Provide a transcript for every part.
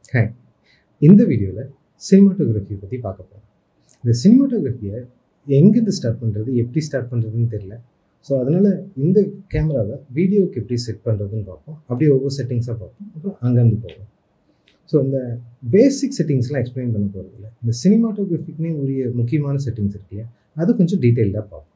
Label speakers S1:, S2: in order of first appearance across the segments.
S1: hi இந்த வீடியோவில் cinematography பற்றி பார்க்க போகிறோம் இந்த சினிமாட்டோகிராஃபியை எங்கேருந்து ஸ்டார்ட் பண்ணுறது எப்படி ஸ்டார்ட் பண்ணுறதுன்னு தெரியல ஸோ அதனால் இந்த கேமராவை வீடியோவுக்கு எப்படி செட் பண்ணுறதுன்னு பார்ப்போம் அப்படியே ஒவ்வொரு செட்டிங்ஸாக பார்ப்போம் அப்புறம் அங்கேருந்து போவோம் ஸோ இந்த பேசிக் செட்டிங்ஸ்லாம் எக்ஸ்பிளைன் பண்ண போகிறதில்ல இந்த சினிமாட்டோகிராஃபிக்குனே உரிய முக்கியமான செட்டிங்ஸ் இருக்கு இல்லையா அது கொஞ்சம் டீட்டெயில்டாக பார்ப்போம்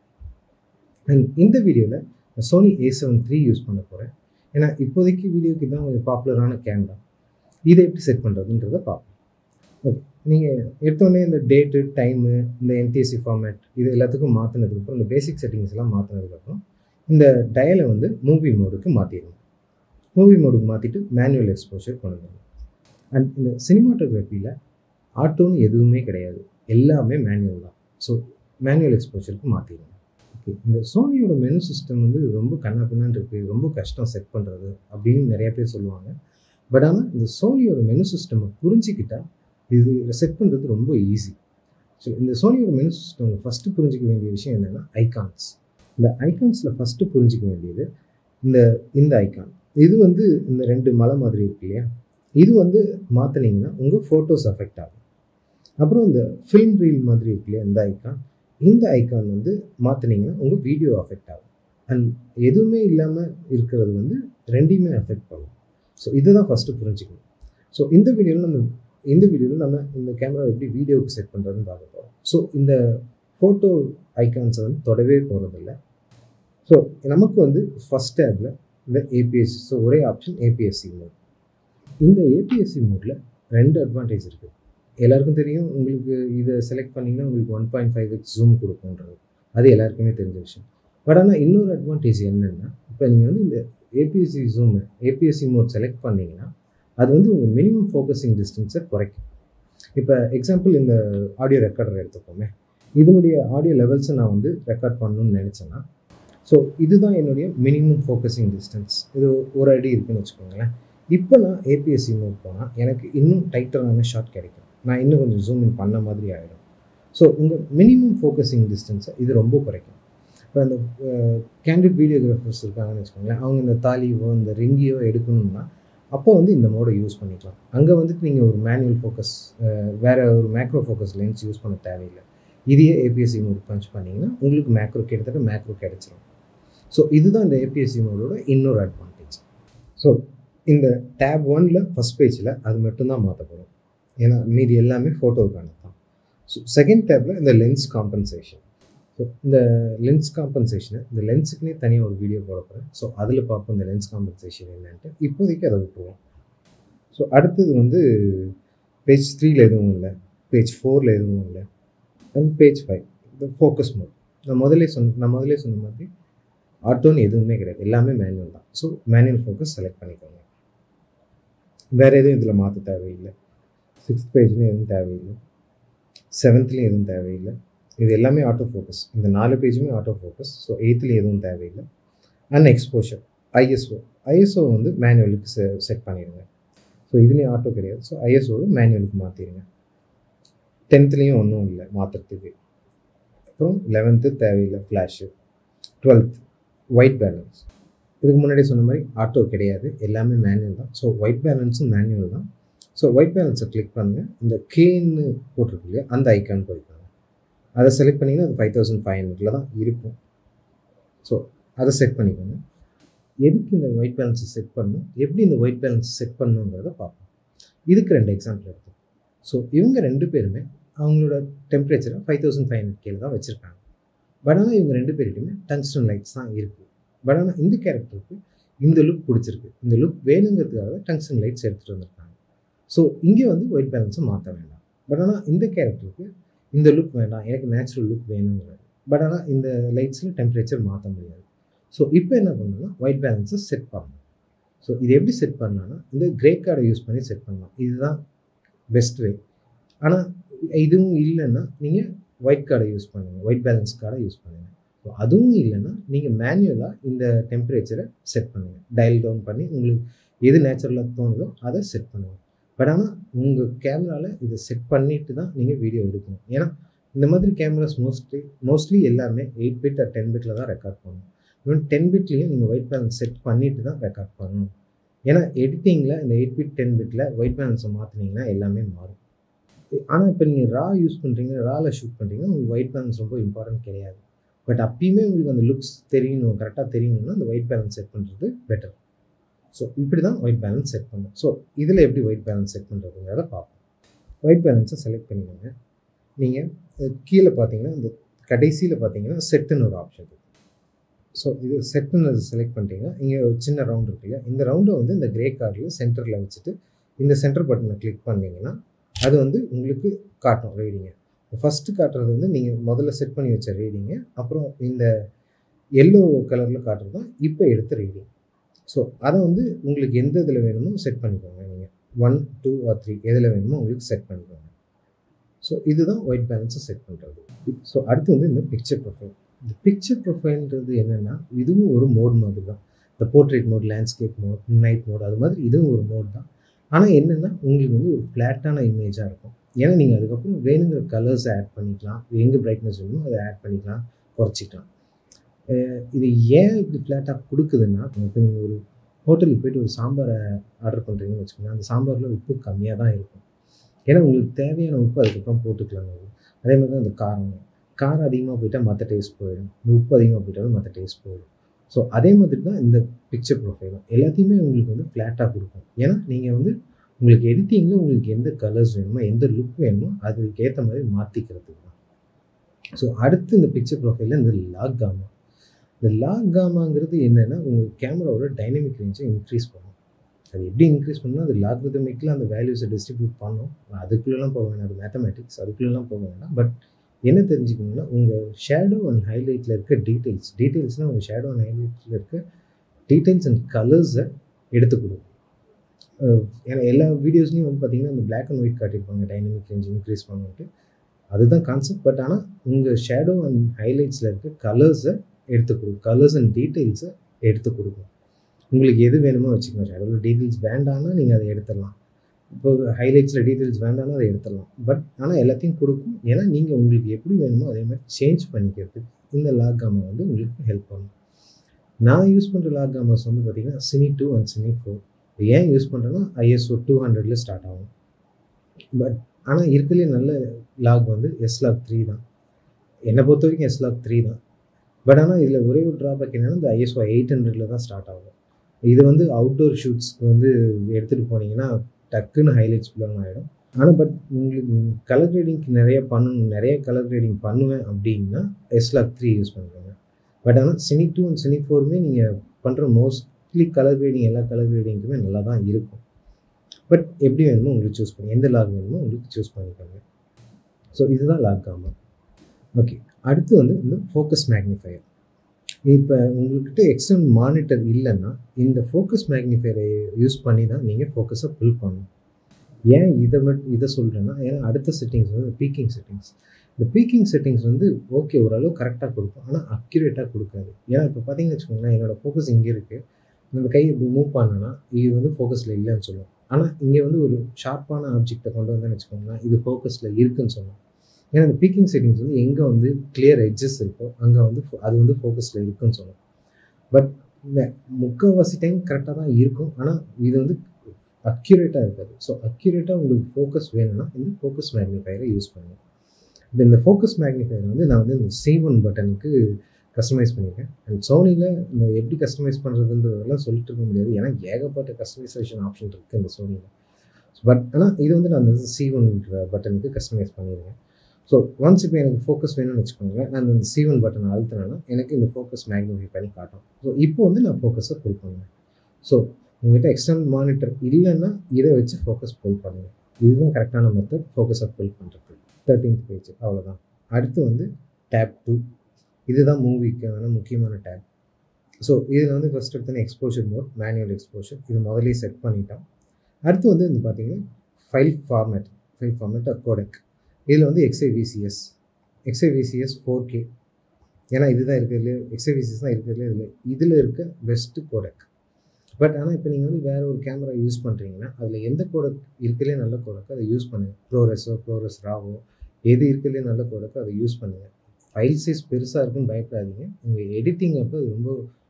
S1: அண்ட் இந்த வீடியோவில் Sony A seven three use பண்ண போகிறேன் ஏன்னா இப்போதைக்கு வீடியோக்கு தான் கொஞ்சம் பாப்புலரான கேமரா இதை எப்படி செட் பண்ணுறதுன்றத பார்ப்போம் ஓகே நீங்கள் எடுத்தோடனே இந்த டேட்டு டைமு இந்த என்டிஎஸ்சி ஃபார்மேட் இது எல்லாத்துக்கும் மாற்றினதுக்கப்புறம் இந்த பேசிக் செட்டிங்ஸ் எல்லாம் மாற்றினதுக்கப்புறம் இந்த டயலை வந்து மூவி மோடுக்கு மாற்றிடணும் மூவி மோடுக்கு மாற்றிட்டு மேனுவல் எக்ஸ்போஷர் கொண்டு வரணும் அண்ட் இந்த சினிமாட்டோகிராஃபியில் ஆட்டோன்னு எதுவுமே கிடையாது எல்லாமே மேனுவல் தான் ஸோ மேனுவல் எக்ஸ்போஷருக்கு மாற்றிடணும் ஓகே இந்த சோனியோட மெனு சிஸ்டம் வந்து ரொம்ப கண்ணா பின்னான்னு இருக்குது ரொம்ப கஷ்டம் செட் பண்ணுறது அப்படின்னு நிறைய பேர் சொல்லுவாங்க பட் ஆனால் இந்த சோனியோட மெனு சிஸ்டமை புரிஞ்சிக்கிட்டா இது செட் பண்ணுறது ரொம்ப ஈஸி ஸோ இந்த சோனியோட மெனு சிஸ்டம் ஃபஸ்ட்டு புரிஞ்சிக்க வேண்டிய விஷயம் என்னென்னா ஐகான்ஸ் இந்த ஐகான்ஸில் ஃபஸ்ட்டு புரிஞ்சிக்க வேண்டியது இந்த இந்த ஐகான் இது வந்து இந்த ரெண்டு மலை மாதிரி இருக்கு இல்லையா இது வந்து மாற்றினீங்கன்னா உங்கள் ஃபோட்டோஸ் அஃபெக்ட் ஆகும் அப்புறம் இந்த ஃபில்ம் ரீல் மாதிரி இருக்கு இல்லையா இந்த ஐக்கான் இந்த ஐக்கான் வந்து மாற்றினீங்கன்னா உங்கள் வீடியோ அஃபெக்ட் ஆகும் அண்ட் எதுவுமே இல்லாமல் இருக்கிறது வந்து ரெண்டையுமே அஃபெக்ட் பண்ணும் ஸோ இதுதான் ஃபஸ்ட்டு புரிஞ்சுக்கணும் ஸோ இந்த வீடியோவில் நம்ம இந்த வீடியோவில் நம்ம இந்த கேமரா எப்படி வீடியோவுக்கு செட் பண்ணுறதுன்னு பார்க்க போகிறோம் ஸோ இந்த ஃபோட்டோ ஐக்கான்ஸை வந்து தொடவே போகிறதில்ல ஸோ நமக்கு வந்து ஃபஸ்ட் டேப்பில் இந்த ஏபிஎஸ்சி ஸோ ஒரே ஆப்ஷன் ஏபிஎஸ்சி மோட் இந்த ஏபிஎஸ்சி மோடில் ரெண்டு அட்வான்டேஜ் இருக்குது எல்லாருக்கும் தெரியும் உங்களுக்கு இதை செலக்ட் பண்ணிங்கன்னா உங்களுக்கு one point five x zoom கொடுக்குன்றது அது எல்லாருக்குமே தெரிஞ்ச விஷயம் பட் ஆனால் இன்னொரு அட்வான்டேஜ் என்னென்னா இப்போ நீங்கள் வந்து இந்த APSC zoom APSC mode select பண்ணிங்கன்னா அது வந்து உங்கள் மினிமம் ஃபோக்கஸிங் டிஸ்டன்ஸை குறைக்கும் இப்போ எக்ஸாம்பிள் இந்த ஆடியோ ரெக்கார்டர் எடுத்துக்கோமே இதனுடைய ஆடியோ லெவல்ஸை நான் வந்து ரெக்கார்ட் பண்ணணும்னு நினச்சேன்னா ஸோ இதுதான் என்னுடைய மினிமம் ஃபோக்கஸிங் டிஸ்டன்ஸ் இது ஒரு அடி இருக்குன்னு வச்சுக்கோங்களேன் இப்போ நான் ஏபிஎஸ்சி மோட் போனால் எனக்கு இன்னும் டைட்டரான ஷாட் கிடைக்கும் நான் இன்னும் கொஞ்சம் ஜூம் இன் பண்ண மாதிரி ஆகிடும் ஸோ உங்கள் மினிமம் ஃபோக்கஸிங் டிஸ்டன்ஸை இது ரொம்ப குறைக்கும் இப்போ அந்த கேண்டிட் வீடியோகிராஃபர்ஸ் இருக்காங்கன்னு வச்சுக்கோங்களேன் அவங்க இந்த தாலியோ இந்த ரிங்கியோ எடுக்கணும்னா அப்போ வந்து இந்த மோடை யூஸ் பண்ணிக்கலாம் அங்கே வந்துட்டு நீங்கள் ஒரு மேனுவல் ஃபோக்கஸ் வேறு ஒரு மேக்ரோ ஃபோக்கஸ் லென்ஸ் யூஸ் பண்ண தேவையில்லை இதையே ஏபிஎஸ்சி மோட் பஞ்ச் பண்ணிங்கன்னா உங்களுக்கு மேக்ரோ கிட்டத்தட்ட மேக்ரோ கிடச்சிரும் ஸோ இதுதான் இந்த ஏபிஎஸ்சி மோடோட இன்னொரு அட்வான்டேஜ் ஸோ இந்த டேப் ஒனில் ஃபஸ்ட் பேஜில் அது மட்டும்தான் மாற்றப்படும் ஏன்னா மீதி எல்லாமே ஃபோட்டோவுக்கான தான் ஸோ செகண்ட் டேப்பில் இந்த லென்ஸ் காம்பன்சேஷன் ஸோ இந்த லென்ஸ் காம்பன்சேஷனை இந்த லென்ஸுக்குனே தனியாக ஒரு வீடியோ போட போகிறேன் ஸோ அதில் பார்ப்போம் இந்த லென்ஸ் காம்பன்சேஷன் என்னன்ட்டு இப்போதைக்கு அதை விட்டுருவோம் ஸோ அடுத்தது வந்து பேஜ் த்ரீல எதுவும் இல்லை பேஜ் ஃபோரில் எதுவும் இல்லை அண்ட் பேஜ் ஃபைவ் இந்த ஃபோக்கஸ் மோட் நான் முதலே சொன்ன நான் முதலே சொன்ன மாதிரி ஆட்டோன்னு எதுவுமே கிடையாது எல்லாமே மேனுவல் தான் ஸோ மேனுவல் ஃபோக்கஸ் செலக்ட் பண்ணிக்கோங்க வேறு எதுவும் இதில் மாற்ற தேவையில்லை சிக்ஸ்த் பேஜ்லேயும் எதுவும் தேவையில்லை செவன்த்லேயும் எதுவும் தேவையில்லை இது எல்லாமே ஆட்டோ ஃபோக்கஸ் இந்த நாலு பேஜுமே ஆட்டோ ஃபோக்கஸ் ஸோ எயித்துலேயும் எதுவும் தேவையில்லை அண்ட் எக்ஸ்போஷர் ஐஎஸ்ஓ ஐஎஸ்ஓ வந்து மேனுவலுக்கு செ செட் பண்ணிடுங்க ஸோ இதுலேயும் ஆட்டோ கிடையாது ஸோ ஐஎஸ்ஓவை மேனுவலுக்கு மாற்றிடுங்க டென்த்லேயும் ஒன்றும் இல்லை மாற்றுறதுக்கு அப்புறம் லெவன்த்து தேவையில்லை ஃப்ளாஷு டுவெல்த் ஒயிட் பேலன்ஸ் இதுக்கு முன்னாடி சொன்ன மாதிரி ஆட்டோ கிடையாது எல்லாமே மேனுவல் தான் ஸோ ஒயிட் பேலன்ஸும் மேனுவல் தான் ஸோ ஒயிட் பேலன்ஸை கிளிக் பண்ணுங்கள் இந்த கேன்னு போட்டிருக்கு இல்லையா அந்த ஐக்கான் போய்க்காங்க அதை செலக்ட் பண்ணிங்கன்னா அது ஃபைவ் தௌசண்ட் ஃபைவ் ஹண்ட்ரடில் தான் இருக்கும் ஸோ அதை செட் பண்ணிக்கோங்க எதுக்கு இந்த ஒயிட் பேலன்ஸை செட் பண்ணணும் எப்படி இந்த ஒயிட் பேலன்ஸ் செட் பண்ணணுங்கிறத பார்ப்போம் இதுக்கு ரெண்டு எக்ஸாம்பிள் எடுத்து ஸோ இவங்க ரெண்டு பேருமே அவங்களோட டெம்பரேச்சரை ஃபைவ் தௌசண்ட் ஃபைவ் ஹண்ட்ரட் கீழே தான் வச்சுருக்காங்க பட் ஆனால் இவங்க ரெண்டு பேர்கிட்டையுமே டங்ஸ்டன் லைட்ஸ் தான் இருக்குது பட் ஆனால் இந்த கேரக்டருக்கு இந்த லுக் பிடிச்சிருக்கு இந்த லுக் வேணுங்கிறதுக்காக டங்ஸ்டன் லைட்ஸ் எடுத்துகிட்டு வந்திருக்காங்க ஸோ இங்கே வந்து ஒயிட் பேலன்ஸை மாற்ற வேண்டாம் பட் ஆனால் இந்த கேரக்டருக்கு இந்த லுக் வேண்டாம் எனக்கு நேச்சுரல் லுக் வேணுங்கிறது பட் ஆனால் இந்த லைட்ஸில் டெம்பரேச்சர் மாற்ற முடியாது ஸோ இப்போ என்ன பண்ணணும்னா ஒயிட் பேலன்ஸை செட் பண்ணணும் ஸோ இது எப்படி செட் பண்ணலாம்னா இந்த கிரே கார்டை யூஸ் பண்ணி செட் பண்ணலாம் இதுதான் பெஸ்ட் வே ஆனால் இதுவும் இல்லைன்னா நீங்கள் ஒயிட் கார்டை யூஸ் பண்ணுங்கள் ஒயிட் பேலன்ஸ் கார்டை யூஸ் பண்ணுங்கள் ஸோ அதுவும் இல்லைன்னா நீங்கள் மேனுவலாக இந்த டெம்பரேச்சரை செட் பண்ணுங்கள் டயல் டவுன் பண்ணி உங்களுக்கு எது நேச்சுரலாக தோணுதோ அதை செட் பண்ணுங்கள் பட் ஆனால் உங்கள் கேமராவில் இதை செட் பண்ணிட்டு தான் நீங்கள் வீடியோ எடுக்கணும் ஏன்னா இந்த மாதிரி கேமராஸ் மோஸ்ட்லி மோஸ்ட்லி எல்லாமே எயிட் பிட் டென் பிட்டில் தான் ரெக்கார்ட் பண்ணணும் ஈவன் டென் பிட்லேயும் நீங்கள் ஒயிட் பேலன்ஸ் செட் பண்ணிட்டு தான் ரெக்கார்ட் பண்ணணும் ஏன்னா எடிட்டிங்கில் இந்த எயிட் பிட் டென் பிட்டில் ஒயிட் பேலன்ஸை மாற்றினீங்கன்னா எல்லாமே மாறும் ஆனால் இப்போ நீங்கள் ரா யூஸ் பண்ணுறீங்க ராவில் ஷூட் பண்ணுறீங்கன்னா உங்களுக்கு ஒயிட் பேலன்ஸ் ரொம்ப இம்பார்ட்டன்ட் கிடையாது பட் அப்பயுமே உங்களுக்கு அந்த லுக்ஸ் தெரியணும் கரெக்டாக தெரியணும்னா அந்த ஒயிட் பேலன்ஸ் செட் பண்ணுறது பெட்டர் ஸோ இப்படி தான் ஒயிட் பேலன்ஸ் செட் பண்ணணும் ஸோ இதில் எப்படி ஒயிட் பேலன்ஸ் செட் பண்ணுறதுங்கிறத பார்ப்போம் ஒயிட் பேலன்ஸை செலக்ட் பண்ணிக்கோங்க நீங்கள் கீழே பார்த்தீங்கன்னா இந்த கடைசியில் பார்த்தீங்கன்னா செட்டுன்னு ஒரு ஆப்ஷன் இருக்குது ஸோ இது செட்டுன்னு செலக்ட் பண்ணிட்டீங்கன்னா இங்கே ஒரு சின்ன ரவுண்ட் இருக்கு இல்லையா இந்த ரவுண்டை வந்து இந்த கிரே கார்டில் சென்டரில் வச்சுட்டு இந்த சென்டர் பட்டனை கிளிக் பண்ணிங்கன்னா அது வந்து உங்களுக்கு காட்டும் ரீடிங்கை ஃபஸ்ட்டு காட்டுறது வந்து நீங்கள் முதல்ல செட் பண்ணி வச்ச ரீடிங்கு அப்புறம் இந்த எல்லோ கலரில் காட்டுறது தான் இப்போ எடுத்த ரீடிங் ஸோ அதை வந்து உங்களுக்கு எந்த இதில் வேணுமோ செட் பண்ணிக்கோங்க நீங்கள் ஒன் டூ ஆர் த்ரீ எதில் வேணுமோ உங்களுக்கு செட் பண்ணிக்கோங்க ஸோ இதுதான் ஒயிட் பேலன்ஸை செட் பண்ணுறது ஸோ அடுத்து வந்து இந்த பிக்சர் ப்ரொஃபைல் இந்த பிக்சர் ப்ரொஃபைல்ன்றது என்னென்னா இதுவும் ஒரு மோட் மாதிரி தான் இந்த portrait mode landscape mode night mode அது மாதிரி இதுவும் ஒரு மோட் தான் ஆனால் என்னென்னா உங்களுக்கு வந்து ஒரு ஃப்ளாட்டான இமேஜாக இருக்கும் ஏன்னா நீங்கள் அதுக்கப்புறம் வேணுங்கிற கலர்ஸ் ஆட் பண்ணிக்கலாம் எங்கே பிரைட்னஸ் வேணுமோ அதை ஆட் பண்ணிக்கலாம் குறைச்சிக்கலாம் இது ஏன் இப்படி ஃப்ளாட்டாக கொடுக்குதுன்னா இப்போ நீங்கள் ஒரு ஹோட்டலுக்கு போயிட்டு ஒரு சாம்பாரை ஆர்டர் பண்ணுறீங்கன்னு வச்சுக்கோங்க அந்த சாம்பாரில் உப்பு கம்மியாக தான் இருக்கும் ஏன்னா உங்களுக்கு தேவையான உப்பு அதுக்கப்புறம் போட்டுக்கலாம் அதே மாதிரி தான் இந்த காரம் காரம் அதிகமாக போயிட்டால் மற்ற டேஸ்ட் போயிடும் இந்த உப்பு அதிகமாக போயிட்டாலும் மற்ற டேஸ்ட் போயிடும் ஸோ அதே மாதிரி தான் இந்த பிக்சர் ப்ரொஃபைலும் எல்லாத்தையுமே உங்களுக்கு வந்து ஃப்ளாட்டாக கொடுக்கும் ஏன்னா நீங்கள் வந்து உங்களுக்கு எடிட்டிங்கில் உங்களுக்கு எந்த கலர்ஸ் வேணுமோ எந்த லுக் வேணுமோ அதுக்கு ஏற்ற மாதிரி மாற்றிக்கிறதுக்கு தான் ஸோ அடுத்து இந்த பிக்சர் ப்ரொஃபைலில் இந்த லாக் காமா இந்த லாக் காமாங்கிறது என்னென்னா உங்கள் கேமராவோட டைனமிக் ரேஞ்சை இன்க்ரீஸ் பண்ணும் அது எப்படி இன்க்ரீஸ் பண்ணால் அது லாக்ரிதமிக்கில் அந்த வேல்யூஸை டிஸ்ட்ரிபியூட் பண்ணும் அதுக்குள்ளெல்லாம் போக வேணாம் அது மேத்தமேட்டிக்ஸ் அதுக்குள்ளெல்லாம் போக வேணாம் பட் என்ன தெரிஞ்சுக்கணும்னா உங்கள் ஷேடோ அண்ட் ஹைலைட்டில் இருக்க டீட்டெயில்ஸ் டீட்டெயில்ஸ்னால் உங்கள் ஷேடோ அண்ட் ஹைலைட்டில் இருக்க டீட்டெயில்ஸ் அண்ட் கலர்ஸை எடுத்து கொடுக்கும் ஏன்னா எல்லா வீடியோஸ்லையும் வந்து பார்த்தீங்கன்னா இந்த பிளாக் அண்ட் ஒயிட் காட்டியிருப்பாங்க டைனமிக் ரேஞ்ச் இன்க்ரீஸ் பண்ணிட்டு அதுதான் கான்செப்ட் பட் ஆனால் உங்கள் ஷேடோ அண்ட் ஹைலைட்ஸில் இருக்க கலர்ஸை எடுத்து கொடுக்கும் கலர்ஸ் அண்ட் டீட்டெயில்ஸை எடுத்து கொடுக்கும் உங்களுக்கு எது வேணுமோ வச்சுக்கோங்க ஷேடோவில் டீட்டெயில்ஸ் வேண்டாம்னா நீங்கள் அதை எடுத்துடலாம் இப்போ ஹைலைட்ஸில் டீட்டெயில்ஸ் வேண்டாம்னா அதை எடுத்துடலாம் பட் ஆனால் எல்லாத்தையும் கொடுக்கும் ஏன்னா நீங்கள் உங்களுக்கு எப்படி வேணுமோ அதே மாதிரி சேஞ்ச் பண்ணிக்கிறதுக்கு இந்த லாக் காமா வந்து உங்களுக்கு ஹெல்ப் பண்ணும் நான் யூஸ் பண்ணுற லாக் காமாஸ் வந்து பார்த்திங்கன்னா cine two and cine four ஏன் யூஸ் பண்ணுறேன்னா ஐஎஸ்ஓ டூ ஹண்ட்ரட்ல ஸ்டார்ட் ஆகும் பட் ஆனால் இருக்கிறதுலே நல்ல லாக் வந்து எஸ் லாக் த்ரீ தான் என்னை பொறுத்த வரைக்கும் எஸ் லாக் த்ரீ தான் பட் ஆனால் இதில் ஒரே ஒரு ட்ராபேக் என்னென்னா இந்த ஐஎஸ்ஓ எயிட் ஹண்ட்ரட்ல தான் ஸ்டார்ட் ஆகும் இது வந்து அவுட்டோர் ஷூட்ஸ்க்கு வந்து எடுத்துகிட்டு போனீங்கன்னா டக்குன்னு ஹைலைட்ஸ் பிளான் ஆகிடும் ஆனால் பட் உங்களுக்கு கலர் கிரேடிங்க்கு நிறைய பண்ணணும் நிறைய கலர் கிரேடிங் பண்ணுவேன் அப்படின்னா எஸ் லாக் த்ரீ யூஸ் பண்ணுறேங்க பட் ஆனால் சினி டூ அண்ட் சினி ஃபோருமே நீங்கள் பண்ணுற மோஸ்ட்லி கலர் கிரேடிங் எல்லா கலர் கிரேடிங்க்குமே நல்லா தான் இருக்கும் பட் எப்படி வேணுமோ உங்களுக்கு சூஸ் பண்ணி எந்த லாக் வேணுமோ உங்களுக்கு சூஸ் பண்ணிக்கோங்க ஸோ இதுதான் லாக் ஆமாம் ஓகே அடுத்து வந்து இந்த ஃபோக்கஸ் மேக்னிஃபையர் இப்போ உங்கள்கிட்ட எக்ஸ்டர்னல் மானிட்டர் இல்லைன்னா இந்த ஃபோக்கஸ் மேக்னிஃபையரை யூஸ் பண்ணி தான் நீங்கள் ஃபோக்கஸை ஃபில் பண்ணணும் ஏன் இதை மட்டும் இதை சொல்கிறேன்னா ஏன்னா அடுத்த செட்டிங்ஸ் வந்து பீக்கிங் செட்டிங்ஸ் இந்த பீக்கிங் செட்டிங்ஸ் வந்து ஓகே ஓரளவு கரெக்டாக கொடுக்கும் ஆனால் அக்யூரேட்டாக கொடுக்காது ஏன்னா இப்போ பார்த்தீங்கன்னு வச்சுக்கோங்களேன் என்னோடய ஃபோக்கஸ் இங்கே இருக்குது இந்த கை இப்படி மூவ் பண்ணனா இது வந்து ஃபோக்கஸில் இல்லைன்னு சொல்லுவோம் ஆனால் இங்கே வந்து ஒரு ஷார்ப்பான ஆப்ஜெக்டை கொண்டு வந்தேன்னு வச்சுக்கோங்களேன் இது ஃபோக்கஸில் இருக்குன்னு சொல்லுவோம் ஏன்னா இந்த பீக்கிங் செட்டிங்ஸ் வந்து எங்கே வந்து கிளியர் எட்ஜஸ் இருக்கோ அங்கே வந்து அது வந்து ஃபோக்கஸில் இருக்குன்னு சொல்லுவோம் பட் இந்த முக்கால்வாசி டைம் கரெக்டாக தான் இருக்கும் ஆனால் இது வந்து அக்யூரேட்டாக இருக்காது ஸோ அக்யூரேட்டாக உங்களுக்கு ஃபோக்கஸ் வேணும்னா இந்த ஃபோக்கஸ் மேக்னிஃபையரை யூஸ் பண்ணுங்கள் இப்போ இந்த ஃபோக்கஸ் மேக்னிஃபையர் வந்து நான் வந்து இந்த சி ஒன் பட்டனுக்கு கஸ்டமைஸ் பண்ணியிருக்கேன் அண்ட் சோனியில் இந்த எப்படி கஸ்டமைஸ் பண்ணுறதுன்றதெல்லாம் சொல்லிட்டு இருக்க முடியாது ஏன்னா ஏகப்பட்ட கஸ்டமைசேஷன் ஆப்ஷன் இருக்குது இந்த சோனியில் பட் ஆனால் இது வந்து நான் இந்த சி ஒன் பட்டனுக்கு கஸ்டமைஸ் பண்ணியிருக்கேன் ஸோ ஒன்ஸ் இப்போ எனக்கு ஃபோக்கஸ் வேணும்னு வச்சுக்கோங்களேன் நான் இந்த சி ஒன் பட்டன் அழுத்தினேன்னா எனக்கு இந்த ஃபோக்கஸ் மேக்னிஃபை பண்ணி காட்டும் ஸோ இப்போ வந்து நான் ஃபோக்கஸை புல் பண்ணுவேன் ஸோ உங்கள்கிட்ட எக்ஸ்டர்னல் மானிட்டர் இல்லைன்னா இதை வச்சு ஃபோக்கஸ் புல் பண்ணுங்கள் இதுதான் கரெக்டான மெத்தட் ஃபோக்கஸை புல் பண்ணுறது தேர்ட்டீன்த் பேஜ் அவ்வளோதான் அடுத்து வந்து டேப் டூ இதுதான் மூவிக்கான முக்கியமான டேப் ஸோ இதில் வந்து ஃபஸ்ட் எடுத்தோன்னே எக்ஸ்போஷர் மோட் மேனுவல் எக்ஸ்போஷர் இது முதலே செட் பண்ணிட்டோம் அடுத்து வந்து இந்த பார்த்தீங்கன்னா file format file format codec இதில் வந்து எக்ஸ்ஐவிசிஎஸ் எக்ஸ்ஐவிசிஎஸ் ஃபோர் கே ஏன்னா இதுதான் இருக்கிறதுலே எக்ஸ்ஐவிசிஎஸ் தான் இருக்கிறதுலே இதில் இதில் இருக்க பெஸ்ட்டு கோடெக் பட் ஆனால் இப்போ நீங்கள் வந்து வேறு ஒரு கேமரா யூஸ் பண்ணுறீங்கன்னா அதில் எந்த கோடக் இருக்கிறதுலே நல்ல கோடக்கோ அதை யூஸ் பண்ணுங்கள் ப்ரோரெஸோ ப்ரோரெஸ் ராவோ எது இருக்கிறதுலே நல்ல கோடக்கோ அதை யூஸ் பண்ணுங்கள் ஃபைல் சைஸ் பெருசாக இருக்குன்னு பயப்படாதீங்க உங்கள் எடிட்டிங் அப்போ அது ரொம்ப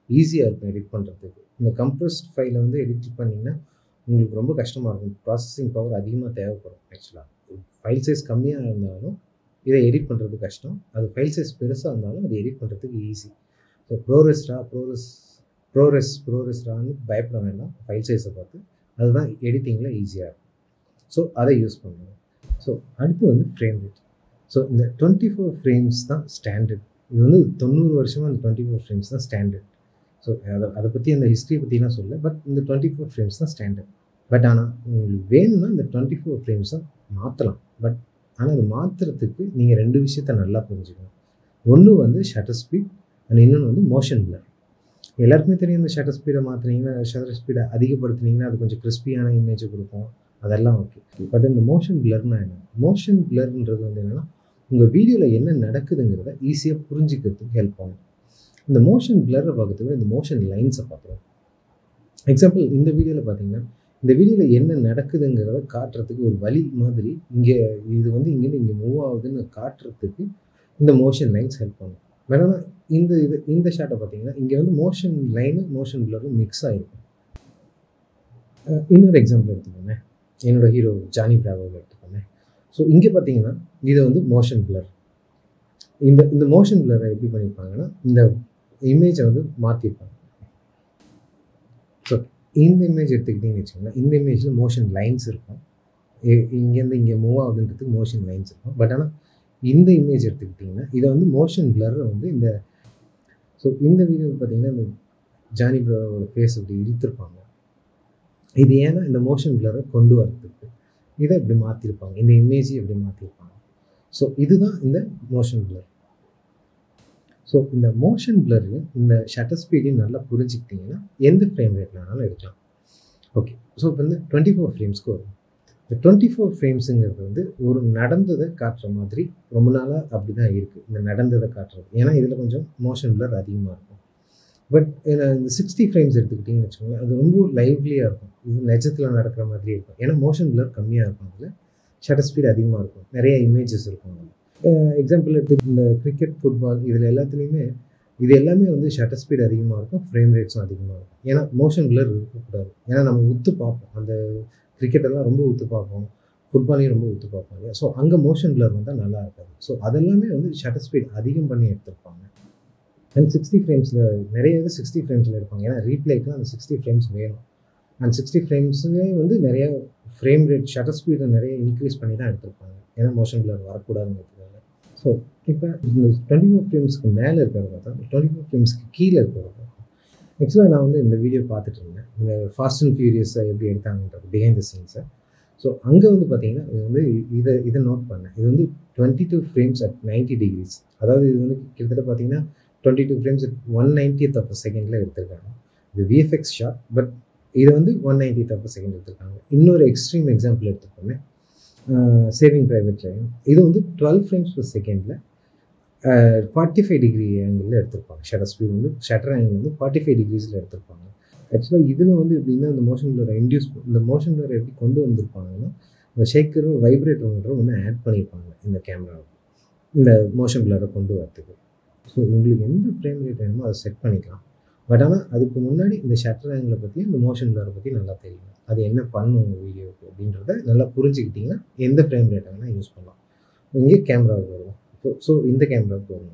S1: ஈஸியாக இருக்கும் எடிட் பண்ணுறதுக்கு இந்த கம்ப்ரஸ்ட் ஃபைலை வந்து எடிட் பண்ணிங்கன்னா உங்களுக்கு ரொம்ப கஷ்டமாக இருக்கும் ப்ராசஸிங் பவர் அதிகமாக தேவைப்படும் ஆக்சுவலாக ஃபைல் சைஸ் கம்மியாக இருந்தாலும் இதை எடிட் பண்ணுறது கஷ்டம் அது ஃபைல் சைஸ் பெருசாக இருந்தாலும் அது எடிட் பண்ணுறதுக்கு ஈஸி ஸோ ப்ரோரெஸ்ரா ப்ரோரெஸ் ப்ரோரெஸ் ப்ரோரெஸ்ரான்னு பயப்பட வேண்டாம் ஃபைல் சைஸை பார்த்து அதுதான் எடிட்டிங்கில் ஈஸியாக இருக்கும் ஸோ அதை யூஸ் பண்ணுவோம் ஸோ அடுத்து வந்து ஃப்ரேம் ரேட் ஸோ இந்த டுவெண்ட்டி ஃபோர் ஃப்ரேம்ஸ் தான் ஸ்டாண்டர்ட் இது வந்து தொண்ணூறு வருஷமாக அந்த டுவெண்ட்டி ஃபோர் ஃப்ரேம்ஸ் தான் ஸ்டாண்டர்ட் ஸோ அதை அதை பற்றி அந்த ஹிஸ்ட்ரி பற்றிலாம் சொல்ல பட் இந்த டுவெண்ட்டி ஃபோர் ஃப்ரேம்ஸ் தான் ஸ்டாண்டர்ட் பட் ஆனால் உங்களுக்கு வேணும்னா இந்த டுவெண்ட்டி ஃபோர் ஃப்ரேம்ஸை மாற்றலாம் பட் ஆனால் அது மாற்றுறதுக்கு நீங்கள் ரெண்டு விஷயத்த நல்லா புரிஞ்சுக்கணும் ஒன்று வந்து ஷட்டர் ஸ்பீட் அண்ட் இன்னொன்று வந்து மோஷன் பிளர் எல்லாருக்குமே தெரியும் இந்த ஷட்டர் ஸ்பீடை மாற்றினீங்கன்னா ஷட்டர் ஸ்பீடை அதிகப்படுத்தினீங்கன்னா அது கொஞ்சம் கிறிஸ்பியான இமேஜ் கொடுக்கும் அதெல்லாம் ஓகே பட் இந்த மோஷன் பிளர்னா என்ன மோஷன் பிளர்ன்றது வந்து என்னென்னா உங்கள் வீடியோவில் என்ன நடக்குதுங்கிறத ஈஸியாக புரிஞ்சுக்கிறதுக்கு ஹெல்ப் பண்ணும் இந்த மோஷன் பிளரை பார்க்கறதுக்கு இந்த மோஷன் லைன்ஸை பார்க்குறோம் எக்ஸாம்பிள் இந்த வீடியோவில் பார்த்தீங்கன்னா இந்த வீடியோவில் என்ன நடக்குதுங்கிறத காட்டுறதுக்கு ஒரு வழி மாதிரி இங்கே இது வந்து இங்கேருந்து இங்கே மூவ் ஆகுதுன்னு காட்டுறதுக்கு இந்த மோஷன் லைன்ஸ் ஹெல்ப் பண்ணும் வேணா இந்த இது இந்த ஷாட்டை பார்த்தீங்கன்னா இங்கே வந்து மோஷன் லைனு மோஷன் பிளரும் மிக்ஸ் ஆகிருக்கும் இன்னொரு எக்ஸாம்பிள் எடுத்துக்கோங்க என்னோட ஹீரோ ஜானி பிராவோவில் எடுத்துக்கோங்க ஸோ இங்கே பார்த்தீங்கன்னா இது வந்து மோஷன் பிளர் இந்த இந்த மோஷன் பிளரை எப்படி பண்ணியிருப்பாங்கன்னா இந்த இமேஜை வந்து மாற்றிருப்பாங்க ஸோ இந்த இமேஜ் எடுத்துக்கிட்டிங்கன்னு வச்சுக்கோங்களேன் இந்த இமேஜில் மோஷன் லைன்ஸ் இருக்கும் இங்கேருந்து இங்கே மூவ் ஆகுதுன்றதுக்கு மோஷன் லைன்ஸ் இருக்கும் பட் ஆனால் இந்த இமேஜ் எடுத்துக்கிட்டிங்கன்னா இதை வந்து மோஷன் பிளரை வந்து இந்த ஸோ இந்த வீடியோ பார்த்தீங்கன்னா இந்த ஜானி ப்ரோவோட ஃபேஸ் அப்படி இழுத்துருப்பாங்க இது ஏன்னா இந்த மோஷன் பிளரை கொண்டு வரதுக்கு இதை இப்படி மாற்றிருப்பாங்க இந்த இமேஜை இப்படி மாற்றிருப்பாங்க ஸோ இதுதான் இந்த மோஷன் பிளர் ஸோ இந்த மோஷன் பிளரையும் இந்த ஷட்டர் ஸ்பீடையும் நல்லா புரிஞ்சுக்கிட்டிங்கன்னா எந்த ஃப்ரேம் ரேட்டில் வேணாலும் எடுக்கலாம் ஓகே ஸோ இப்போ வந்து டுவெண்ட்டி ஃபோர் ஃப்ரேம்ஸ்க்கு வரும் இந்த டுவெண்ட்டி ஃபோர் ஃப்ரேம்ஸுங்கிறது வந்து ஒரு நடந்ததை காட்டுற மாதிரி ரொம்ப நாளாக அப்படி தான் இருக்குது இந்த நடந்ததை காட்டுறது ஏன்னா இதில் கொஞ்சம் மோஷன் பிளர் அதிகமாக இருக்கும் பட் இந்த சிக்ஸ்டி ஃப்ரேம்ஸ் எடுத்துக்கிட்டிங்கன்னு வச்சுக்கோங்களேன் அது ரொம்ப லைவ்லியாக இருக்கும் இது நிஜத்தில் நடக்கிற மாதிரி இருக்கும் ஏன்னா மோஷன் பிளர் கம்மியாக இருக்கும் அதில் ஷட்டர் ஸ்பீட் அதிகமாக இருக்கும் நிறைய இமேஜஸ் இருக்கும் அதில் எக்ஸாம்பிள் எடுத்து இந்த கிரிக்கெட் ஃபுட்பால் இதில் எல்லாத்துலேயுமே இது எல்லாமே வந்து ஷட்டர் ஸ்பீட் அதிகமாக இருக்கும் ஃப்ரேம் ரேட்ஸும் அதிகமாக இருக்கும் ஏன்னா மோஷன் பிளர் இருக்கக்கூடாது ஏன்னா நம்ம உத்து பார்ப்போம் அந்த கிரிக்கெட்டெல்லாம் ரொம்ப உத்து பார்ப்போம் ஃபுட்பாலையும் ரொம்ப உத்து பார்ப்போம் இல்லையா ஸோ அங்கே மோஷன் பிளர் வந்தால் நல்லா இருக்காது ஸோ அதெல்லாமே வந்து ஷட்டர் ஸ்பீட் அதிகம் பண்ணி எடுத்திருப்பாங்க அண்ட் சிக்ஸ்டி ஃப்ரேம்ஸில் நிறைய இது சிக்ஸ்டி ஃப்ரேம்ஸில் எடுப்பாங்க ஏன்னா ரீப்ளேக்கெலாம் அந்த சிக்ஸ்டி ஃப்ரேம்ஸ் வேணும் அண்ட் சிக்ஸ்டி ஃப்ரேம்ஸுமே வந்து நிறைய ஃப்ரேம் ரேட் ஷட்டர் ஸ்பீடை நிறைய இன்க்ரீஸ் பண்ணி தான் எடுத்திருப்பாங்க ஏன்னா மோஷன் பிளர் வரக்கூடாதுங்கிறதுக்காக ஸோ இப்போ இந்த டுவெண்ட்டி ஃபோர் ஃப்ரேம்ஸ்க்கு மேலே இருக்கிறத பார்த்தா டுவெண்ட்டி ஃபோர் ஃப்ரேம்ஸ்க்கு கீழே இருக்கிறத பார்த்தா ஆக்சுவலாக நான் வந்து இந்த வீடியோ பார்த்துட்டு இருந்தேன் இந்த ஃபாஸ்ட் அண்ட் ஃபியூரியஸை எப்படி எடுத்தாங்கன்றது பிஹைண்ட் த சீன்ஸை ஸோ அங்கே வந்து பார்த்தீங்கன்னா இது வந்து இதை இதை நோட் பண்ணேன் இது வந்து twenty two frames at ninety degrees அதாவது இது வந்து கிட்டத்தட்ட பார்த்தீங்கன்னா twenty two frames at one ninetieth of செகண்டில் எடுத்திருக்காங்க இது விஎஃப்எக்ஸ் ஷாட் பட் இது வந்து ஒன் நைன்டியத் ஆஃப் செகண்ட் எடுத்திருக்காங்க இன்னொரு எக்ஸ்ட்ரீம் எக்ஸாம்பிள் எடுத்துக்கோங்க சேவிங் ப்ரைவேட் லைன் இது வந்து டுவெல் ஃப்ரேம்ஸ் பர் செகண்டில் ஃபார்ட்டி ஃபைவ் டிகிரி ஆங்கிளில் எடுத்திருப்பாங்க ஷட்டர் ஸ்பீட் வந்து ஷட்டர் ஆங்கிள் வந்து ஃபார்ட்டி ஃபைவ் டிகிரிஸில் எடுத்திருப்பாங்க ஆக்சுவலாக இதில் வந்து எப்படின்னா இந்த மோஷன் பிளரை இன்டியூஸ் இந்த மோஷன் பிளரை எப்படி கொண்டு வந்திருப்பாங்கன்னா இந்த ஷேக்கரும் வைப்ரேட்டருங்கிற ஒன்று ஆட் பண்ணியிருப்பாங்க இந்த கேமராவுக்கு இந்த மோஷன் பிளரை கொண்டு வரத்துக்கு ஸோ உங்களுக்கு எந்த ஃப்ரேம் ரேட் வேணுமோ அதை செட் பண்ணிக்கலாம் பட் ஆனால் அதுக்கு முன்னாடி இந்த ஷட்டர் ஆங்கிளை பற்றி இந்த மோஷன் பிளரை பற்றி நல்லா தெரியும் அது என்ன பண்ணும் உங்கள் வீடியோவுக்கு அப்படின்றத நல்லா புரிஞ்சுக்கிட்டிங்கன்னா எந்த ஃப்ரேம் ரேட்டை வேணால் யூஸ் பண்ணலாம் இங்கே கேமராவுக்கு வருவோம் ஸோ ஸோ இந்த கேமராவுக்கு வருவோம்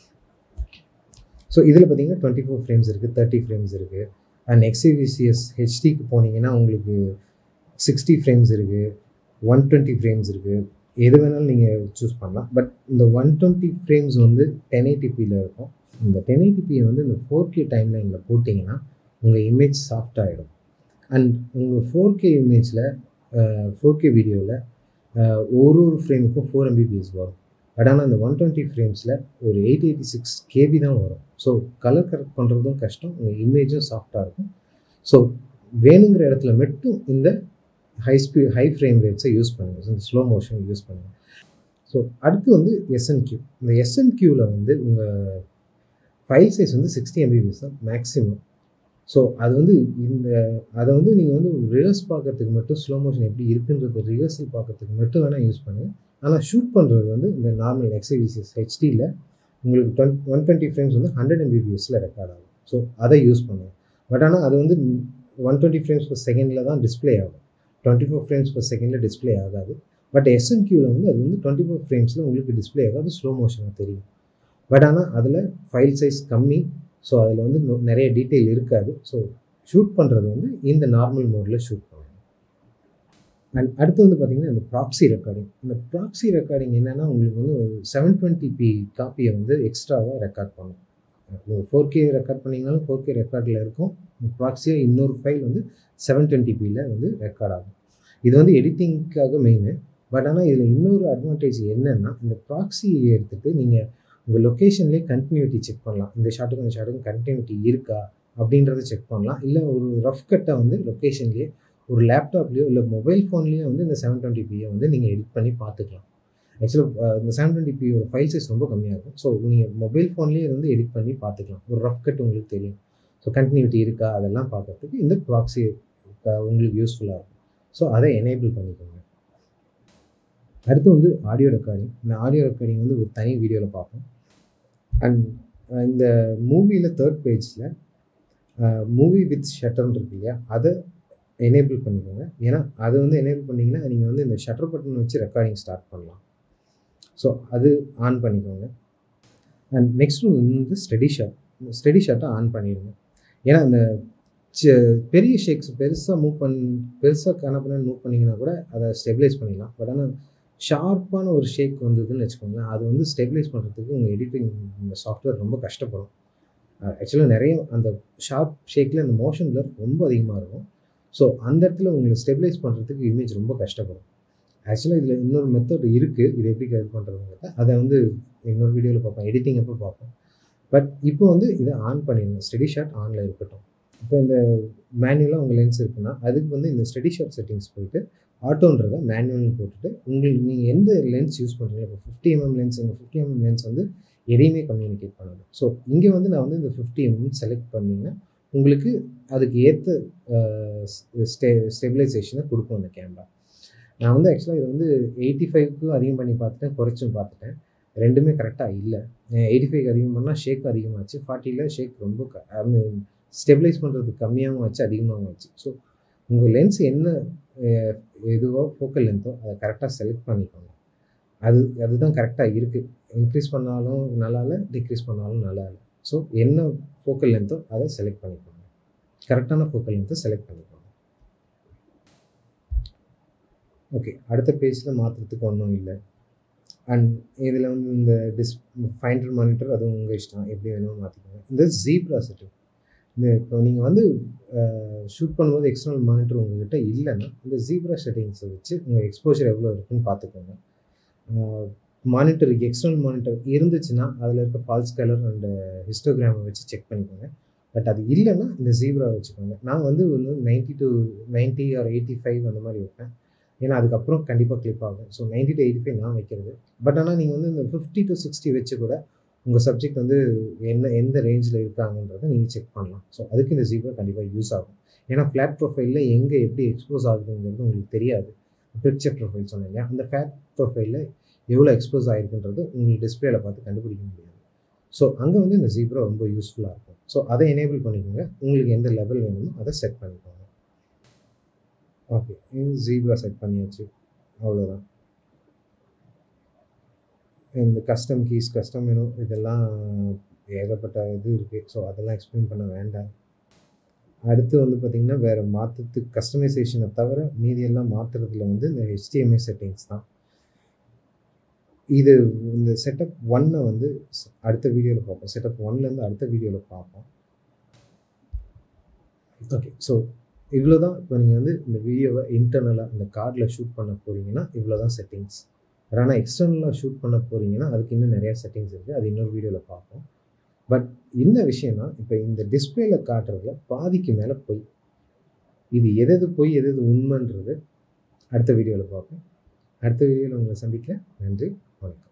S1: ஸோ இதில் பார்த்தீங்கன்னா டுவெண்ட்டி ஃபோர் ஃப்ரேம்ஸ் இருக்குது தேர்ட்டி ஃப்ரேம்ஸ் இருக்குது அண்ட் எக்ஸிவிசிஎஸ் ஹெச்டிக்கு போனீங்கன்னா உங்களுக்கு சிக்ஸ்டி ஃப்ரேம்ஸ் இருக்குது ஒன் டுவெண்ட்டி ஃப்ரேம்ஸ் இருக்குது எது வேணாலும் நீங்கள் சூஸ் பண்ணலாம் பட் இந்த ஒன் டுவெண்ட்டி ஃப்ரேம்ஸ் வந்து டென் எயிட்டிபியில் இருக்கும் இந்த டென் எயிட்டிபியை வந்து இந்த ஃபோர் கே டைம் லைனில் போட்டிங்கன்னா உங்கள் இமேஜ் சாஃப்ட் ஆகிடும் அண்ட் உங்கள் ஃபோர் கே இமேஜில் ஃபோர் கே வீடியோவில் ஒரு ஒரு ஃப்ரேமுக்கும் ஃபோர் எம்பிபிஎஸ் வரும் பட் ஆனால் இந்த ஒன் டுவெண்ட்டி ஃப்ரேம்ஸில் ஒரு எயிட் எயிட்டி சிக்ஸ் கேபி தான் வரும் ஸோ கலர் கரெக்ட் பண்ணுறதும் கஷ்டம் உங்கள் இமேஜும் சாஃப்டாக இருக்கும் ஸோ வேணுங்கிற இடத்துல மட்டும் இந்த ஹை ஸ்பீட் ஹை ஃப்ரேம் ரேட்ஸை யூஸ் பண்ணுங்கள் இந்த ஸ்லோ மோஷன் யூஸ் பண்ணுங்கள் ஸோ அடுத்து வந்து எஸ்என்கியூ இந்த எஸ்என்கியூவில் வந்து உங்கள் ஃபைல் சைஸ் வந்து சிக்ஸ்டி எம்பிபிஎஸ் தான் மேக்ஸிமம் ஸோ அது வந்து இந்த அதை வந்து நீங்கள் வந்து ரிவர்ஸ் பார்க்கறதுக்கு மட்டும் ஸ்லோ மோஷன் எப்படி இருக்குன்றது ரிவர்சல் பார்க்கறதுக்கு மட்டும் வேணால் யூஸ் பண்ணுங்கள் ஆனால் ஷூட் பண்ணுறது வந்து இந்த நார்மல் எக்ஸிவிசிஎஸ் ஹெச்டியில் உங்களுக்கு டுவெண்ட் ஒன் டுவெண்ட்டி ஃப்ரேம்ஸ் வந்து ஹண்ட்ரட் எம்பிபிஎஸில் ரெக்கார்ட் ஆகும் ஸோ அதை யூஸ் பண்ணுங்கள் பட் ஆனால் அது வந்து ஒன் டுவெண்ட்டி ஃப்ரேம்ஸ் பர் செகண்டில் தான் டிஸ்பிளே ஆகும் டுவெண்ட்டி ஃபோர் ஃப்ரேம்ஸ் பர் செகண்டில் டிஸ்பிளே ஆகாது பட் எஸ்என்கியூவில் வந்து அது வந்து டுவெண்ட்டி ஃபோர் ஃப்ரேம்ஸில் உங்களுக்கு டிஸ்பிளே ஆகாது ஸ்லோ மோஷனாக தெரியும் பட் ஆனால் அதில் ஃபைல் சைஸ் கம்மி ஸோ அதில் வந்து நிறைய டீட்டெயில் இருக்காது ஸோ ஷூட் பண்ணுறது வந்து இந்த நார்மல் மோடில் ஷூட் பண்ணணும் அண்ட் அடுத்து வந்து பார்த்திங்கன்னா இந்த ப்ராக்ஸி ரெக்கார்டிங் இந்த ப்ராக்ஸி ரெக்கார்டிங் என்னென்னா உங்களுக்கு வந்து ஒரு செவன் டுவெண்ட்டி பி காப்பியை வந்து எக்ஸ்ட்ராவாக ரெக்கார்ட் பண்ணும் நீங்கள் ஃபோர் கே ரெக்கார்ட் பண்ணிங்கனாலும் ஃபோர் கே ரெக்கார்டில் இருக்கும் ப்ராக்ஸியாக இன்னொரு ஃபைல் வந்து செவன் டுவெண்ட்டி பியில் வந்து ரெக்கார்ட் ஆகும் இது வந்து எடிட்டிங்க்காக மெயின் பட் ஆனால் இதில் இன்னொரு அட்வான்டேஜ் என்னென்னா இந்த ப்ராக்ஸியை எடுத்துகிட்டு நீங்கள் உங்கள் லொக்கேஷன்லேயே கண்டினியூட்டி செக் பண்ணலாம் இந்த ஷாட்டுக்கும் இந்த ஷாட்டுக்கும் கண்டினியூட்டி இருக்கா அப்படின்றத செக் பண்ணலாம் இல்லை ஒரு ரஃப் கட்டை வந்து லொக்கேஷன்லேயே ஒரு லேப்டாப்லேயோ இல்லை மொபைல் ஃபோன்லேயோ வந்து இந்த செவன் டுவெண்ட்டி பியை வந்து நீங்கள் எடிட் பண்ணி பார்த்துக்கலாம் ஆக்சுவலாக இந்த செவன் டுவெண்ட்டி பியோட ஃபைல் சைஸ் ரொம்ப கம்மியாக இருக்கும் ஸோ நீங்கள் மொபைல் ஃபோன்லேயே வந்து எடிட் பண்ணி பார்த்துக்கலாம் ஒரு ரஃப் கட் உங்களுக்கு தெரியும் ஸோ கண்டினியூட்டி இருக்கா அதெல்லாம் பார்க்கறதுக்கு இந்த ப்ராக்ஸி உங்களுக்கு யூஸ்ஃபுல்லாக இருக்கும் ஸோ அதை எனேபிள் பண்ணிக்கோங்க அடுத்து வந்து ஆடியோ ரெக்கார்டிங் இந்த ஆடியோ ரெக்கார்டிங் வந்து ஒரு தனி வீடியோவில் பார்ப்போம் அண்ட் இந்த மூவியில் தேர்ட் பேஜில் மூவி வித் ஷட்டர்னு இருக்கு இல்லையா அதை எனேபிள் பண்ணிக்கோங்க ஏன்னா அதை வந்து எனேபிள் பண்ணிங்கன்னா நீங்கள் வந்து இந்த ஷட்டர் பட்டன் வச்சு ரெக்கார்டிங் ஸ்டார்ட் பண்ணலாம் ஸோ அது ஆன் பண்ணிக்கோங்க அண்ட் நெக்ஸ்ட் வந்து ஸ்டடி ஷாட் ஸ்டடி ஷாட்டை ஆன் பண்ணிடுங்க ஏன்னா அந்த பெரிய ஷேக்ஸ் பெருசாக மூவ் பண் பெருசாக கணப்பன மூவ் பண்ணிங்கன்னா கூட அதை ஸ்டெபிலைஸ் பண்ணிடலாம் பட் ஆனால் ஷார்ப்பான ஒரு ஷேக் வந்ததுன்னு வச்சுக்கோங்களேன் அது வந்து ஸ்டெபிலைஸ் பண்ணுறதுக்கு உங்கள் எடிட்டிங் சாஃப்ட்வேர் ரொம்ப கஷ்டப்படும் ஆக்சுவலாக நிறைய அந்த ஷார்ப் ஷேக்கில் அந்த மோஷன் பிளர் ரொம்ப அதிகமாக இருக்கும் ஸோ அந்த இடத்துல உங்களுக்கு ஸ்டெபிலைஸ் பண்ணுறதுக்கு இமேஜ் ரொம்ப கஷ்டப்படும் ஆக்சுவலாக இதில் இன்னொரு மெத்தட் இருக்குது இது எப்படி இது பண்ணுறதுங்கிறத அதை வந்து இன்னொரு வீடியோவில் பார்ப்போம் எடிட்டிங் அப்போ பார்ப்போம் பட் இப்போ வந்து இதை ஆன் பண்ணிடுங்க ஸ்டெடி ஷாட் ஆனில் இருக்கட்டும் இப்போ இந்த மேனுவலாக உங்கள் லென்ஸ் இருக்குன்னா அதுக்கு வந்து இந்த ஸ்டெடி ஷாட் செட்டிங்ஸ் போயிட்டு ஆட்டோன்றதை மேனுவல்னு போட்டுட்டு உங்களுக்கு நீங்கள் எந்த லென்ஸ் யூஸ் பண்ணுறீங்களோ இப்போ ஃபிஃப்டி எம்எம் லென்ஸ் இந்த ஃபிஃப்டி எம்எம் லென்ஸ் வந்து எதையுமே கம்யூனிகேட் பண்ணணும் ஸோ இங்கே வந்து நான் வந்து இந்த ஃபிஃப்டி எம்எம் செலக்ட் பண்ணிங்கன்னா உங்களுக்கு அதுக்கு ஏற்ற ஸ்டே ஸ்டெபிலைசேஷனை கொடுக்கும் அந்த கேமரா நான் வந்து ஆக்சுவலாக இதை வந்து எயிட்டி ஃபைவ்க்கு அதிகம் பண்ணி பார்த்துட்டேன் குறைச்சும் பார்த்துட்டேன் ரெண்டுமே கரெக்டாக இல்லை எயிட்டி ஃபைவ் அதிகம் பண்ணால் ஷேக் அதிகமாச்சு ஃபார்ட்டியில் ஷேக் ரொம்ப க ஸ்டெபிலைஸ் பண்ணுறது கம்மியாகவும் ஆச்சு அதிகமாகவும் ஆச்சு ஸோ உங்கள் லென்ஸ் என்ன எதுவோ ஃபோக்கல் லென்த்தோ அதை கரெக்டாக செலக்ட் பண்ணிக்கோங்க அது அதுதான் கரெக்டாக இருக்குது இன்க்ரீஸ் பண்ணாலும் நல்லா இல்லை டிக்ரீஸ் பண்ணாலும் நல்லா இல்லை ஸோ என்ன ஃபோக்கல் லென்த்தோ அதை செலக்ட் பண்ணிக்கோங்க கரெக்டான ஃபோக்கல் லென்த்தை செலக்ட் பண்ணிக்கோங்க ஓகே அடுத்த பேஜில் மாற்றுறதுக்கு ஒன்றும் இல்லை அண்ட் இதில் வந்து இந்த டிஸ் ஃபைண்டர் மானிட்டர் அதுவும் உங்கள் இஷ்டம் எப்படி வேணுமோ மாற்றிக்கோங்க இந்த ஜீப்ரா செட்டிங் இந்த இப்போ நீங்கள் வந்து ஷூட் பண்ணும்போது எக்ஸ்டர்னல் மானிட்டர் உங்கள்கிட்ட இல்லைன்னா இந்த ஜீப்ரா செட்டிங்ஸை வச்சு உங்கள் எக்ஸ்போஜர் எவ்வளோ இருக்குன்னு பார்த்துக்கோங்க மானிட்டருக்கு எக்ஸ்டர்னல் மானிட்டர் இருந்துச்சுன்னா அதில் இருக்க ஃபால்ஸ் கலர் அண்ட் ஹிஸ்டோகிராமை வச்சு செக் பண்ணிக்கோங்க பட் அது இல்லைன்னா இந்த ஜீப்ரா வச்சுக்கோங்க நான் வந்து வந்து ninety to ninety or eighty five அந்த மாதிரி வைப்பேன் ஏன்னா அதுக்கப்புறம் கண்டிப்பாக கிளிப் ஆகும் so ninety to eighty five நான் வைக்கிறது பட் ஆனால் நீங்கள் வந்து இந்த ஃபிஃப்டி டு சிக்ஸ்டி வச்சு கூட உங்கள் சப்ஜெக்ட் வந்து என்ன எந்த ரேஞ்சில் இருக்காங்கன்றதை நீங்கள் செக் பண்ணலாம் ஸோ அதுக்கு இந்த ஜீப்ரா கண்டிப்பாக யூஸ் ஆகும் ஏன்னா ஃப்ளாட் ப்ரொஃபைலில் எங்கே எப்படி எக்ஸ்போஸ் ஆகுதுங்கிறது உங்களுக்கு தெரியாது பிக்சர் ப்ரொஃபைல் சொன்னீங்க அந்த ஃப்ளாட் ப்ரொஃபைலில் எவ்வளோ எக்ஸ்போஸ் ஆகிருக்குன்றது உங்களுக்கு டிஸ்பிளேல பார்த்து கண்டுபிடிக்க முடியாது ஸோ அங்கே வந்து இந்த ஜீப்ரா ரொம்ப யூஸ்ஃபுல்லாக இருக்கும் ஸோ அதை எனேபிள் பண்ணிக்கோங்க உங்களுக்கு எந்த லெவல் வேணுமோ அதை செட் பண்ணிக்கோங்க ஓகே ஜீப்ரா செட் பண்ணியாச்சு அவ்வளோதான் இந்த கஸ்டம் கீஸ் கஸ்டம் மெனு இதெல்லாம் ஏகப்பட்ட இது இருக்குது ஸோ அதெல்லாம் எக்ஸ்பிளைன் பண்ண வேண்டாம் அடுத்து வந்து பார்த்திங்கன்னா வேறு மாற்றத்துக்கு கஸ்டமைசேஷனை தவிர மீதியெல்லாம் மாற்றுறதுல வந்து இந்த ஹெச்டிஎம்ஐ செட்டிங்ஸ் தான் இது இந்த செட்டப் ஒன்னை வந்து அடுத்த வீடியோவில் பார்ப்போம் செட்டப் ஒன்லேருந்து அடுத்த வீடியோவில் பார்ப்போம் ஓகே ஸோ இவ்வளோ தான் இப்போ நீங்கள் வந்து இந்த வீடியோவை இன்டர்னலாக இந்த கார்டில் ஷூட் பண்ண போகிறீங்கன்னா இவ்வளோ தான் செட்டிங்ஸ் ஆனால் எக்ஸ்டர்னலாக ஷூட் பண்ண போகிறீங்கன்னா அதுக்கு இன்னும் நிறையா செட்டிங்ஸ் இருக்குது அது இன்னொரு வீடியோவில் பார்ப்போம் பட் என்ன விஷயம்னா இப்போ இந்த டிஸ்பிளேல காட்டுறதுல பாதிக்கு மேலே பொய் இது எது எது பொய் எது எது உண்மைன்றது அடுத்த வீடியோவில் பார்ப்போம் அடுத்த வீடியோவில் உங்களை சந்திக்கிறேன் நன்றி வணக்கம்